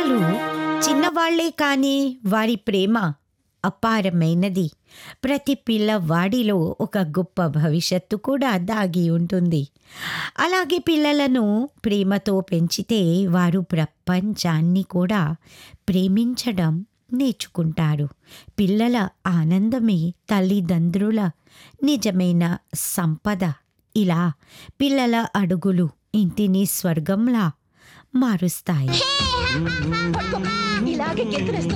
పిల్లలు చిన్నవాళ్లే కానీ వారి ప్రేమ అపారమైనది ప్రతి పిల్లవాడిలో ఒక గొప్ప భవిష్యత్తు కూడా దాగి ఉంటుంది అలాగే పిల్లలను ప్రేమతో పెంచితే వారు ప్రపంచాన్ని కూడా ప్రేమించడం నేర్చుకుంటారు పిల్లల ఆనందమే తల్లిదండ్రుల నిజమైన సంపద ఇలా పిల్లల అడుగులు ఇంటిని స్వర్గంలా మారుస్తాయి ఇలాగే గెంతులేస్తూ